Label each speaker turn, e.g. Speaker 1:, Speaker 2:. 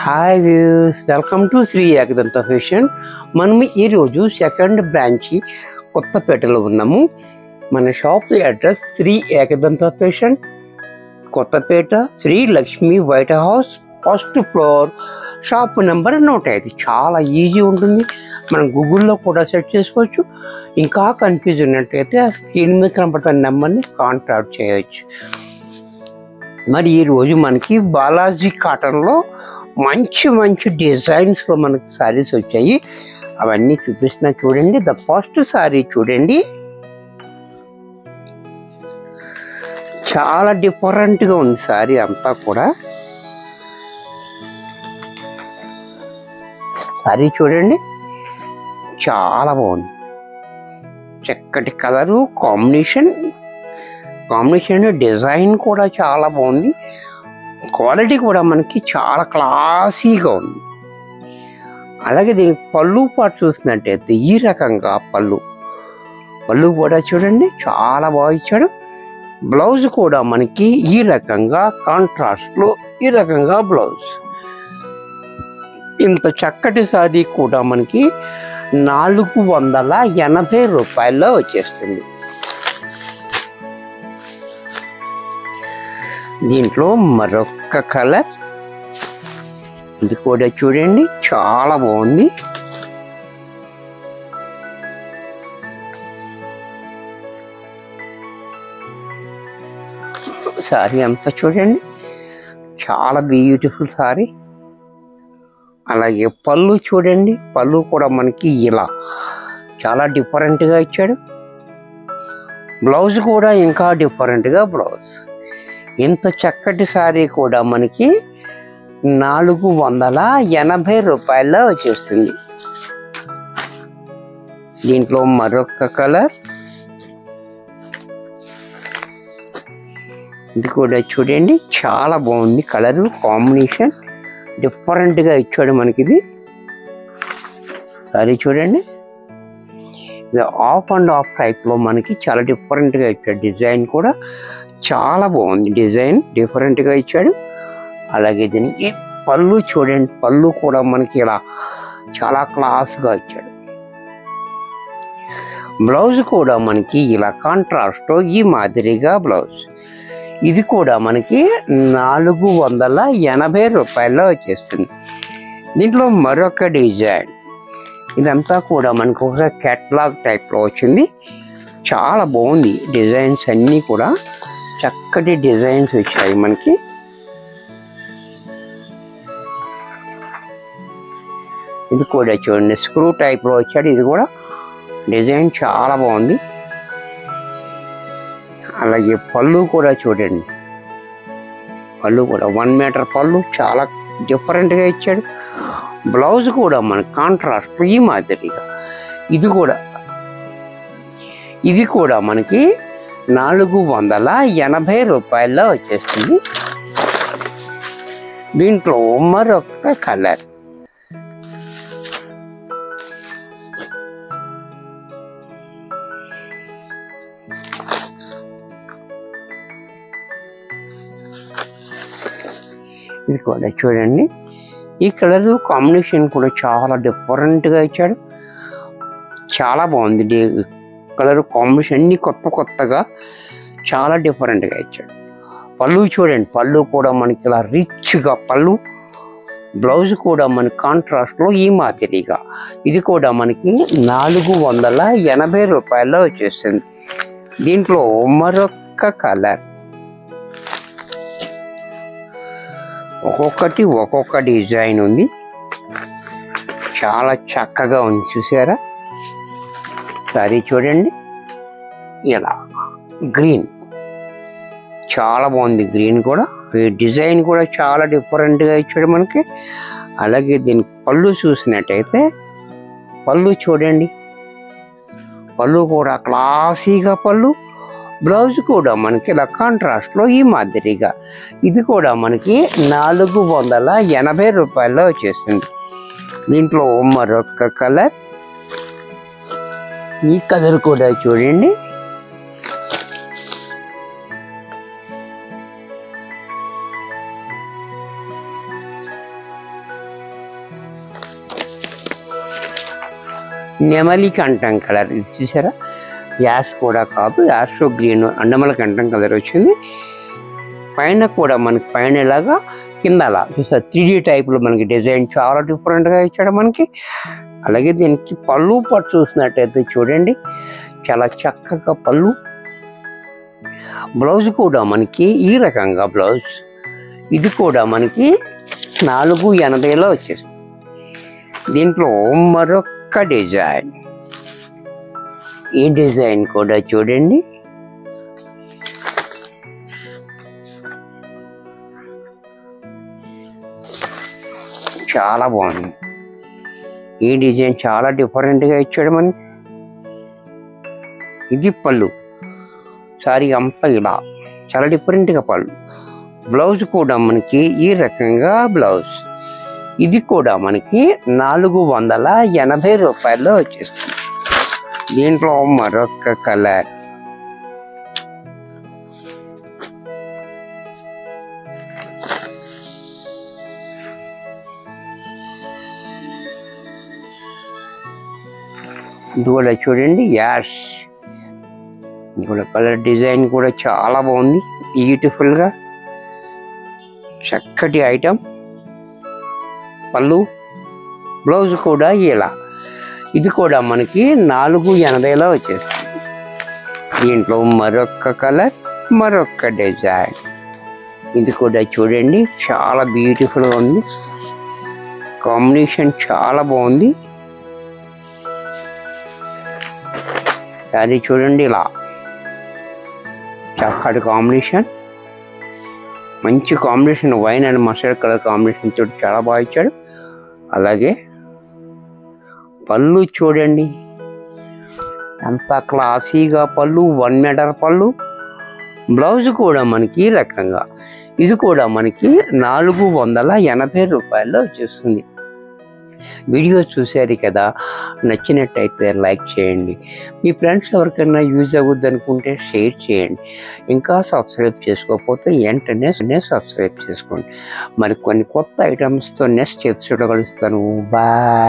Speaker 1: hi views welcome to Shri Ekadanta fashion మనం ఈరోజు second branch కొత్తపేటలో ఉన్నాము మన shop address Shri Ekadanta fashion Kothapeta Shri Lakshmi white house first floor shop number నూట ఐదు చాలా ఈజీ ఉంటుంది మనం గూగుల్లో కూడా సెర్చ్ చేసుకోవచ్చు ఇంకా కన్ఫ్యూజ్ ఉన్నట్టయితే ఆ స్క్రీన్ మీద కనపడుతున్న నెంబర్ని కాంటాక్ట్ చేయవచ్చు మరి ఈరోజు మనకి బాలాజీ కాటన్లో మంచి మంచి డిజైన్స్లో మనకి శారీస్ వచ్చాయి అవన్నీ చూపిస్తున్నా చూడండి ద ఫస్ట్ శారీ చూడండి చాలా డిఫరెంట్గా ఉంది శారీ అంతా కూడా శారీ చూడండి చాలా బాగుంది చక్కటి కలరు కాంబినేషన్ కాంబినేషన్ డిజైన్ కూడా చాలా బాగుంది క్వాలిటీ కూడా మనకి చాలా క్లాసీగా ఉంది అలాగే దీనికి పళ్ళు పాటు చూసినట్టయితే ఈ రకంగా పళ్ళు పళ్ళు కూడా చూడండి చాలా బాగా ఇచ్చాడు బ్లౌజ్ కూడా మనకి ఈ రకంగా కాంట్రాస్ట్లో ఈ రకంగా బ్లౌజ్ ఇంత చక్కటి సారీ కూడా మనకి నాలుగు వందల ఎనభై రూపాయల్లో వచ్చేస్తుంది దీంట్లో మరొక కలర్ ఇది కూడా చూడండి చాలా బాగుంది సారీ అంతా చూడండి చాలా బ్యూటిఫుల్ సారీ అలాగే పళ్ళు చూడండి పళ్ళు కూడా మనకి ఇలా చాలా డిఫరెంట్గా ఇచ్చాడు బ్లౌజ్ కూడా ఇంకా డిఫరెంట్గా బ్లౌజ్ ఇంత చక్కటి సారీ కూడా మనకి నాలుగు వందల ఎనభై రూపాయల్లో వచ్చేస్తుంది దీంట్లో మరొక కలర్ ఇది కూడా చూడండి చాలా బాగుంది కలర్ కాంబినేషన్ డిఫరెంట్గా ఇచ్చాడు మనకి ఇది సారీ చూడండి ఇది ఆఫ్ అండ్ ఆఫ్ టైప్లో మనకి చాలా డిఫరెంట్గా ఇచ్చాడు డిజైన్ కూడా చాలా బాగుంది డిజైన్ డిఫరెంట్గా ఇచ్చాడు అలాగే దీనికి పళ్ళు చూడండి పళ్ళు కూడా మనకి ఇలా చాలా క్లాస్గా ఇచ్చాడు బ్లౌజ్ కూడా మనకి ఇలా కాంట్రాస్ట్ ఈ మాదిరిగా బ్లౌజ్ ఇది కూడా మనకి నాలుగు వందల ఎనభై రూపాయల్లో వచ్చేస్తుంది దీంట్లో మరొక డిజైన్ ఇదంతా కూడా మనకు ఒక క్యాట్లాగ్ టైప్లో వచ్చింది చాలా బాగుంది డిజైన్స్ అన్నీ కూడా చక్కటి డిజైన్స్ వచ్చాయి మనకి ఇది కూడా చూడండి స్క్రూ టైప్లో వచ్చాడు ఇది కూడా డిజైన్ చాలా బాగుంది అలాగే పళ్ళు కూడా చూడండి పళ్ళు కూడా వన్ మీటర్ పళ్ళు చాలా డిఫరెంట్గా ఇచ్చాడు బ్లౌజ్ కూడా మన కాంట్రాస్ట్ ఈ మాదిరిగా ఇది కూడా ఇది కూడా మనకి నాలుగు వందల ఎనభై రూపాయల్లో వచ్చేస్తుంది దీంట్లో మరొక కలర్ ఇది కూడా చూడండి ఈ కలర్ కాంబినేషన్ కూడా చాలా డిఫరెంట్గా ఇచ్చాడు చాలా బాగుంది డి- కలర్ కాంబినేషన్ అన్ని కొత్త కొత్తగా చాలా డిఫరెంట్గా ఇచ్చాడు పళ్ళు చూడండి పళ్ళు కూడా మనకి ఇలా రిచ్గా పళ్ళు బ్లౌజ్ కూడా మన కాంట్రాస్ట్లో ఈ మాదిరిగా ఇది కూడా మనకి నాలుగు వందల ఎనభై రూపాయల్లో వచ్చేస్తుంది దీంట్లో మరొక కలర్ ఒక్కొక్కటి ఒక్కొక్క డిజైన్ ఉంది చాలా చక్కగా ఉంది చూసారా సారీ చూడండి ఇలా గ్రీన్ చాలా బాగుంది గ్రీన్ కూడా ఈ డిజైన్ కూడా చాలా డిఫరెంట్గా ఇచ్చాడు మనకి అలాగే దీని పళ్ళు చూసినట్టయితే పళ్ళు చూడండి పళ్ళు కూడా క్లాసీగా పళ్ళు బ్లౌజ్ కూడా మనకి ఇలా కాంట్రాస్ట్లో ఈ మాదిరిగా ఇది కూడా మనకి నాలుగు వందల ఎనభై రూపాయల్లో వచ్చేస్తుంది దీంట్లో మరొక కలర్ ఈ కలర్ కూడా చూడండి నెమలి కంఠం కలర్ ఇది చూసారా యాష్ కూడా కాదు యాష్ గ్రీన్ అండమల కంఠం కలర్ వచ్చింది పైన కూడా మనకి పైన ఇలాగా కింద అలా చూసారు త్రీ డీ టైప్లో మనకి డిజైన్ చాలా డిఫరెంట్గా ఇచ్చాడు మనకి అలాగే దీనికి పళ్ళు పట్టు చూసినట్టయితే చూడండి చాలా చక్కగా పళ్ళు బ్లౌజ్ కూడా మనకి ఈ రకంగా బ్లౌజ్ ఇది కూడా మనకి నాలుగు ఎనభైలో వచ్చేస్తుంది దీంట్లో మరొక డిజైన్ ఈ డిజైన్ కూడా చూడండి చాలా బాగుంది ఈ డిజైన్ చాలా డిఫరెంట్గా ఇచ్చాడు మనకి ఇది పళ్ళు సారీ అంతా ఇలా చాలా డిఫరెంట్గా పళ్ళు బ్లౌజ్ కూడా మనకి ఈ రకంగా బ్లౌజ్ ఇది కూడా మనకి నాలుగు వందల ఎనభై రూపాయల్లో వచ్చేస్తుంది దీంట్లో మరొక కలర్ ఇది కూడా చూడండి యాష్ ఇది కూడా కలర్ డిజైన్ కూడా చాలా బాగుంది బ్యూటిఫుల్గా చక్కటి ఐటమ్ పళ్ళు బ్లౌజ్ కూడా ఇలా ఇది కూడా మనకి నాలుగు ఎనభైలో వచ్చేస్తుంది దీంట్లో మరొక కలర్ మరొక డిజైన్ ఇది కూడా చూడండి చాలా బ్యూటిఫుల్గా ఉంది కాంబినేషన్ చాలా బాగుంది అది చూడండి ఇలా చక్కటి కాంబినేషన్ మంచి combination wine and mustard colour combination తోటి చాలా బాగా ఇచ్చాడు అలాగే పళ్ళు చూడండి ఎంత క్లాసీగా పళ్ళు వన్ మీటర్ పళ్ళు బ్లౌజ్ కూడా మనకి ఈ రకంగా ఇది కూడా మనకి నాలుగు వందల ఎనభై రూపాయల్లో వచ్చేస్తుంది వీడియో చూశారు కదా నచ్చినట్టయితే లైక్ చేయండి మీ ఫ్రెండ్స్ ఎవరికైనా యూజ్ అవ్వద్దు అనుకుంటే షేర్ చేయండి ఇంకా సబ్స్క్రైబ్ చేసుకోకపోతే వెంటనే సబ్స్క్రైబ్ చేసుకోండి మరి కొన్ని కొత్త ఐటమ్స్తో నెక్స్ట్ ఎపిసోడ్ కలుస్తాను బాయ్